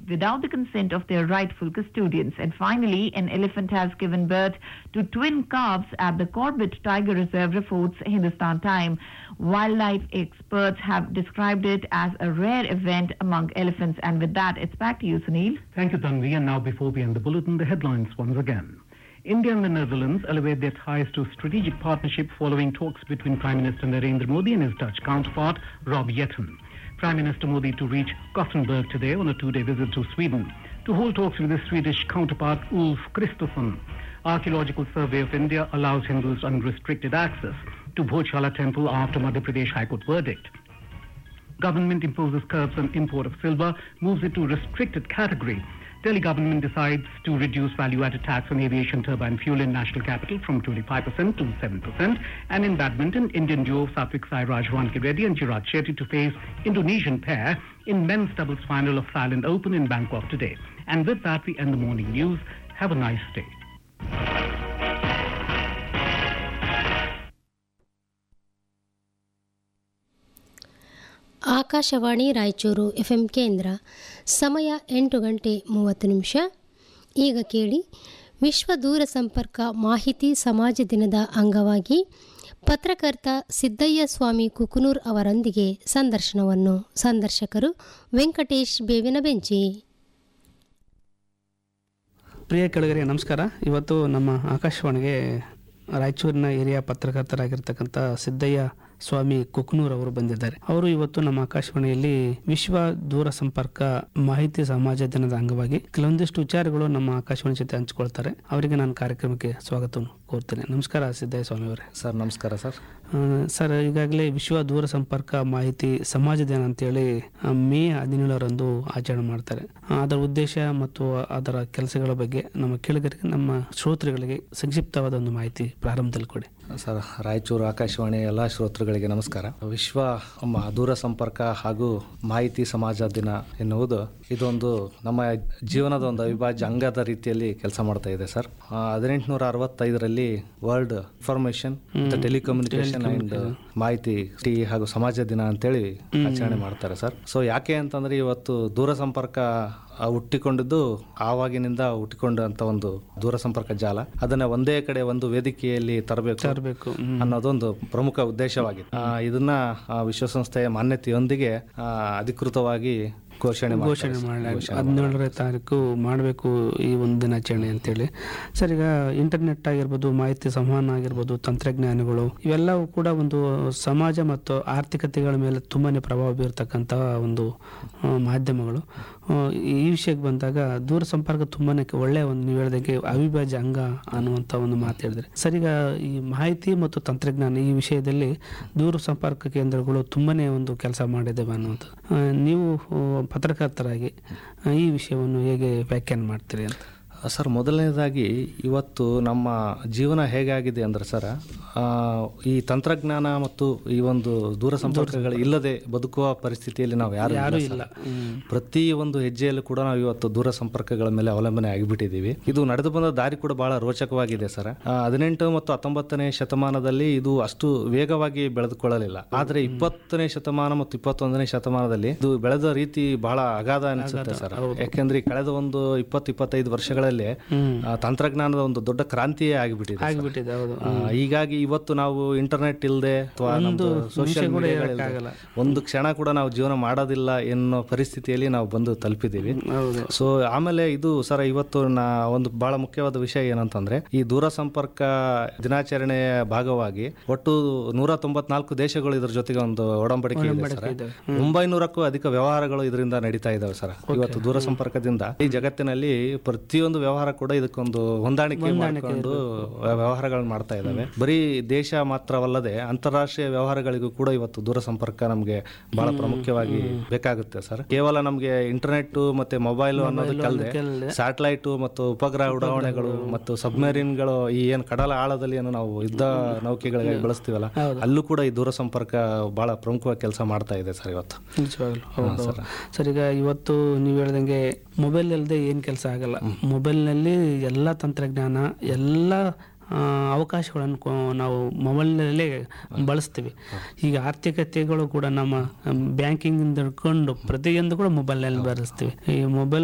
without the consent of their rightful custodians. And finally, an elephant has given birth to twin calves at the Corbett Tiger Reserve, reports Hindustan Time. Wildlife experts have described it as a rare event among elephants. And with that, it's back to you, Sunil. Thank you, Tanvi. And now, before we end the bulletin, the headlines once again. India and the Netherlands elevate their ties to strategic partnership following talks between Prime Minister Narendra Modi and his Dutch counterpart, Rob Jetten. Prime Minister Modi to reach Gothenburg today on a two-day visit to Sweden to hold talks with his Swedish counterpart, Ulf Kristersson. Archaeological Survey of India allows Hindus unrestricted access to Bhojala Temple after Madhya Pradesh High Court verdict. Government imposes curbs on import of silver, moves it to restricted category. Delhi government decides to reduce value-added tax on aviation turbine fuel in national capital from 25% to 7%. And in badminton, Indian duo Satvik Sairaj Ranki Reddy and Chirag Shetty to face Indonesian pair in men's doubles final of Thailand Open in Bangkok today. And with that, we end the morning news. Have a nice day. Akashvani Raichur F M ಕೇಂದ್ರ ಸಮಯ ಎಂಟು ಗಂಟೆ ಮೂವತ್ತು ನಿಮಿಷ ಈಗ ಕೇಳಿ ವಿಶ್ವ ದೂರ ಸಂಪರ್ಕ ಮಾಹಿತಿ ಸಮಾಜ ದಿನದ ಅಂಗವಾಗಿ ಪತ್ರಕರ್ತ ಸಿದ್ದಯ್ಯ ಸ್ವಾಮಿ ಕುಕನೂರ್ ಅವರೊಂದಿಗೆ ಸಂದರ್ಶನವನ್ನು ಸಂದರ್ಶಕರು ವೆಂಕಟೇಶ್ ಬೇವಿನ ಬೆಂಚಿ ಪ್ರಿಯ ಕೆಳಗರೆ ನಮಸ್ಕಾರ ಇವತ್ತು ನಮ್ಮ ಆಕಾಶವಾಣಿಗೆ ರಾಯಚೂರಿನ ಏರಿಯಾ ಪತ್ರಕರ್ತರಾಗಿರ್ತಕ್ಕಂಥ ಸಿದ್ದಯ್ಯ ಸ್ವಾಮಿ ಕುಕ್ನೂರ್ ಅವರು ಬಂದಿದ್ದಾರೆ ಅವರು ಇವತ್ತು ನಮ್ಮ ಆಕಾಶವಾಣಿಯಲ್ಲಿ ವಿಶ್ವ ದೂರ ಸಂಪರ್ಕ ಮಾಹಿತಿ ಸಮಾಜ ದಿನದ ಅಂಗವಾಗಿ ಕೆಲವೊಂದಿಷ್ಟು ವಿಚಾರಗಳು ನಮ್ಮ ಆಕಾಶವಾಣಿ ಜೊತೆ ಹಂಚಿಕೊಳ್ತಾರೆ ಅವರಿಗೆ ನಾನು ಕಾರ್ಯಕ್ರಮಕ್ಕೆ ಸ್ವಾಗತವನ್ನು ಕೋರ್ತೇನೆ ನಮಸ್ಕಾರ ಸಿದ್ದಯ್ಯ ಸ್ವಾಮಿ ಅವರೇ ಸರ್ ನಮಸ್ಕಾರ ಸರ್ ಆ, ಸರ್ ಈಗಾಗಲೇ ವಿಶ್ವ ದೂರ ಸಂಪರ್ಕ ಮಾಹಿತಿ ಸಮಾಜ ದಿನ ಅಂತೇಳಿ ಆ, ಮೇ ಹದಿನೇಳರಂದು ಆಚರಣೆ ಮಾಡ್ತಾರೆ ಆ, ಅದರ ಉದ್ದೇಶ ಮತ್ತು ಅದರ ಕೆಲಸಗಳ ಬಗ್ಗೆ ನಮ್ಮ ಕೇಳಿಗರಿಗೆ ನಮ್ಮ ಶ್ರೋತೃಗಳಿಗೆ ಸಂಕ್ಷಿಪ್ತವಾದ ಒಂದು ಮಾಹಿತಿ ಪ್ರಾರಂಭದಲ್ಲಿ ಕೊಡಿ ಸರ್ ರಾಯಚೂರು ಆಕಾಶವಾಣಿ ಎಲ್ಲ ಶ್ರೋತೃಗಳಿಗೆ ನಮಸ್ಕಾರ ವಿಶ್ವ ಮ- ದೂರ ಸಂಪರ್ಕ ಹಾಗೂ ಮಾಹಿತಿ ಸಮಾಜ ದಿನ ಎನ್ನುವುದು ಇದೊಂದು ನಮ್ಮ ಜೀವನದ ಒಂದು ಅವಿಭಾಜ್ಯ ಅಂಗದ ರೀತಿಯಲ್ಲಿ ಕೆಲಸ ಮಾಡ್ತಾ ಇದೆ ಸರ್ ಹದಿನೆಂಟುನೂರ ಅರವತ್ತೈದರಲ್ಲಿ ವರ್ಲ್ಡ್ ಇನ್ಫಾರ್ಮೇಶನ್ ಟೆಲಿಕಮ್ಯುನಿಕೇಶನ್ ಅಂಡ್ ಮಾಹಿತಿ ಟಿ ಹಾಗೂ ಸಮಾಜ ದಿನ ಅಂತೇಳಿ ಆಚರಣೆ ಮಾಡ್ತಾರೆ ಸರ್ ಸೊ ಯಾಕೆ ಅಂತಂದ್ರೆ ಇವತ್ತು ದೂರ ಸಂಪರ್ಕ ಆ, ಹುಟ್ಟಿಕೊಂಡಿದ್ದು ಆವಾಗಿನಿಂದ ಹುಟ್ಟಿಕೊಂಡಂತ ಒಂದು ದೂರ ಸಂಪರ್ಕ ಜಾಲ ಅದನ್ನ ಒಂದೇ ಕಡೆ ಒಂದು ವೇದಿಕೆಯಲ್ಲಿ ತರಬೇಕು ತರಬೇಕು ಅನ್ನೋದೊಂದು ಪ್ರಮುಖ ಉದ್ದೇಶವಾಗಿದೆ ಆ, ಇದನ್ನ ಆ, ವಿಶ್ವಸಂಸ್ಥೆಯ ಮಾನ್ಯತೆಯೊಂದಿಗೆ ಆ, ಅಧಿಕೃತವಾಗಿ ಘೋಷಣೆ ಮಾಡ್ತಾರೆ ಘೋಷಣೆ ಸರ್. ಮಾಡಲಾಗಿದೆ ಹದಿನೇಳನೇ ತಾರೀಕು ಮಾಡಬೇಕು ಈ ಒಂದು ದಿನಾಚರಣೆ ಅಂತೇಳಿ ಸರ್ ಈಗ ಇಂಟರ್ನೆಟ್ ಆಗಿರ್ಬೋದು ಮಾಹಿತಿ ಸಂವಹನ ಆಗಿರ್ಬೋದು ತಂತ್ರಜ್ಞಾನಗಳು ಇವೆಲ್ಲವೂ ಕೂಡ ಒಂದು ಸಮಾಜ ಮತ್ತು ಆರ್ಥಿಕತೆಗಳ ಮೇಲೆ ತುಂಬಾನೇ ಪ್ರಭಾವ ಬೀರ್ತಕ್ಕಂಥ ಒಂದು ಆ, ಮಾಧ್ಯಮಗಳು ಆ, ಈ ವಿಷಯಕ್ಕೆ ಬಂದಾಗ ದೂರ ಸಂಪರ್ಕ ತುಂಬಾನೇ ಒಳ್ಳೆಯ ಒಂದು ನೀವು ಹೇಳ್ದಂಗೆ ಅವಿಭಾಜ್ಯ ಅಂಗ ಅನ್ನುವಂಥ ಒಂದು ಮಾತು ಹೇಳಿದ್ರೆ ಸರ್ ಈಗ ಈ ಮಾಹಿತಿ ಮತ್ತು ತಂತ್ರಜ್ಞಾನ ಈ ವಿಷಯದಲ್ಲಿ ದೂರ ಸಂಪರ್ಕ ಕೇಂದ್ರಗಳು ತುಂಬಾನೇ ಒಂದು ಕೆಲಸ ಮಾಡಿದ್ದೇವೆ ಅನ್ನುವಂಥದ್ದು ಆ, ನೀವು ಆ, ಪತ್ರಕರ್ತರಾಗಿ ಆ, ಈ ವಿಷಯವನ್ನು ಹೇಗೆ ವ್ಯಾಖ್ಯಾನ ಮಾಡ್ತೀರಿ ಅಂತ ಸರ್ ಮೊದಲನೇದಾಗಿ ಇವತ್ತು ನಮ್ಮ ಜೀವನ ಹೇಗಾಗಿದೆ ಅಂದ್ರೆ ಸರ್ ಆ, ಈ ತಂತ್ರಜ್ಞಾನ ಮತ್ತು ಈ ಒಂದು ದೂರ ಸಂಪರ್ಕಗಳು ಇಲ್ಲದೆ ಬದುಕುವ ಪರಿಸ್ಥಿತಿಯಲ್ಲಿ ನಾವು ಯಾರು ಯಾರು ಇಲ್ಲ ಇಲ್ಲ ಸರ್. ಹ್ಮ್. ಪ್ರತಿ ಒಂದು ಹೆಜ್ಜೆಯಲ್ಲೂ ಕೂಡ ನಾವು ಇವತ್ತು ದೂರ ಸಂಪರ್ಕಗಳ ಮೇಲೆ ಅವಲಂಬನೆ ಆಗಿಬಿಟ್ಟಿದ್ದೀವಿ ಇದು ನಡೆದು ಬಂದ ದಾರಿ ಕೂಡ ಬಹಳ ರೋಚಕವಾಗಿದೆ ಸರ್ ಆ, ಹದಿನೆಂಟು ಮತ್ತು ಹತ್ತೊಂಬತ್ತನೇ ಶತಮಾನದಲ್ಲಿ ಇದು ಅಷ್ಟು ವೇಗವಾಗಿ ಬೆಳೆದುಕೊಳ್ಳಲಿಲ್ಲ ಆದ್ರೆ ಇಪ್ಪತ್ತನೇ ಶತಮಾನ ಮತ್ತು ಇಪ್ಪತ್ತೊಂದನೇ ಶತಮಾನದಲ್ಲಿ ಇದು ಬೆಳೆದ ರೀತಿ ಬಹಳ ಅಗಾಧ ಅನಿಸುತ್ತೆ ಸರ್ ಯಾಕೆಂದ್ರೆ ಈ ಕಳೆದ ಒಂದು ಇಪ್ಪತ್ತು ಇಪ್ಪತ್ತೈದು ವರ್ಷಗಳಲ್ಲಿ ಆ, ತಂತ್ರಜ್ಞಾನದ ಒಂದು ದೊಡ್ಡ ಕ್ರಾಂತಿಯೇ ಆಗಿಬಿಟ್ಟಿದೆ ಸರ್. ಆಗಿಬಿಟ್ಟಿದೆ ಹೌದು ಆ, ಹೀಗಾಗಿ ಇವತ್ತು ನಾವು ಇಂಟರ್ನೆಟ್ ಇಲ್ಲದೆ ಅಥವಾ ಸೋಷಿಯಲ್ ಆಗಲ್ಲ. ಒಂದು ಕ್ಷಣ ಕೂಡ ನಾವು ಜೀವನ ಮಾಡೋದಿಲ್ಲ ಎನ್ನೋ ಪರಿಸ್ಥಿತಿಯಲ್ಲಿ ನಾವು ಬಂದು ತಲುಪಿದ್ದೀವಿ ಹೌದು ಸೊ ಆಮೇಲೆ ಇದು ಸರ್ ಇವತ್ತು ನಾ ಒಂದು ಬಹಳ ಮುಖ್ಯವಾದ ವಿಷಯ ಏನಂತಂದ್ರೆ ಈ ದೂರ ಸಂಪರ್ಕ ದಿನಾಚರಣೆಯ ಭಾಗವಾಗಿ ಒಟ್ಟು ನೂರ ತೊಂಬತ್ನಾಲ್ಕು ದೇಶಗಳು ಇದ್ರ ಜೊತೆಗೆ ಒಂದು ಒಡಂಬಡಿಕೆ ಇದೆ ಸರ್ ಒಂಬೈನೂರಕ್ಕೂ ಅಧಿಕ ವ್ಯವಹಾರಗಳು ಇದರಿಂದ ನಡೀತಾ ಇದಾವೆ ಸರ್ ಇವತ್ತು ದೂರ ಸಂಪರ್ಕದಿಂದ ಈ ಜಗತ್ತಿನಲ್ಲಿ ಪ್ರತಿಯೊಂದು ವ್ಯವಹಾರ ಕೂಡ ಇದಕ್ಕೊಂದು ಹೊಂದಾಣಿಕೆ ಮಾಡಿಕೊಂಡು ವ್ಯವಹಾರಗಳನ್ನ ಮಾಡ್ತಾ ಇದ್ದಾವೆ ಬರೀ ದೇಶ ಮಾತ್ರವಲ್ಲದೆ ಅಂತಾರಾಷ್ಟ್ರೀಯ ವ್ಯವಹಾರಗಳಿಗೂ ಕೂಡ ಇವತ್ತು ದೂರ ಸಂಪರ್ಕ ನಮಗೆ ಬಹಳ ಪ್ರಾಮುಖ್ಯವಾಗಿ ಬೇಕಾಗುತ್ತೆ ಸರ್ ಕೇವಲ ನಮಗೆ ಇಂಟರ್ನೆಟ್ ಮತ್ತೆ ಮೊಬೈಲ್ ಅನ್ನೋದಕ್ಕಲ್ಲದೆ ಸ್ಯಾಟಲೈಟ್ ಮತ್ತು ಉಪಗ್ರಹ ಉಡಾವಣೆಗಳು ಮತ್ತು ಸಬ್ಮರೀನ್ಗಳು ಈ ಏನು ಕಡಲ ಆಳದಲ್ಲಿ ಏನು ನಾವು ಯುದ್ಧ ನೌಕೆಗಳಿಗಾಗಿ ಬಳಸ್ತೀವಲ್ಲ ಅಲ್ಲೂ ಕೂಡ ಈ ದೂರ ಸಂಪರ್ಕ ಬಹಳ ಪ್ರಮುಖವಾಗಿ ಕೆಲಸ ಮಾಡ್ತಾ ಇದೆ ಸರ್ ಇವತ್ತು ನಿಜವಾಗ್ಲು ಹೌದು ಹೌದು. ಸರ್ ಈಗ ಇವತ್ತು ನೀವು ಹೇಳ್ದಂಗೆ ಮೊಬೈಲ್ ಇಲ್ಲದೆ ಏನು ಕೆಲಸ ಆಗಲ್ಲ ಮೊಬೈಲ್ನಲ್ಲಿ ಎಲ್ಲ ತಂತ್ರಜ್ಞಾನ ಎಲ್ಲ ಆ, ಅವಕಾಶಗಳನ್ನು ಕೊ- ನಾವು ಮೊಬೈಲ್ನಲ್ಲೇ ಬಳಸ್ತೀವಿ ಈಗ ಆರ್ಥಿಕತೆಗಳು ಕೂಡ ನಮ್ಮ ಬ್ಯಾಂಕಿಂಗ್ ಹಿಡ್ಕೊಂಡು ಪ್ರತಿಯೊಂದು ಕೂಡ ಮೊಬೈಲ್ನಲ್ಲಿ ಬಳಸ್ತೀವಿ ಈ ಮೊಬೈಲ್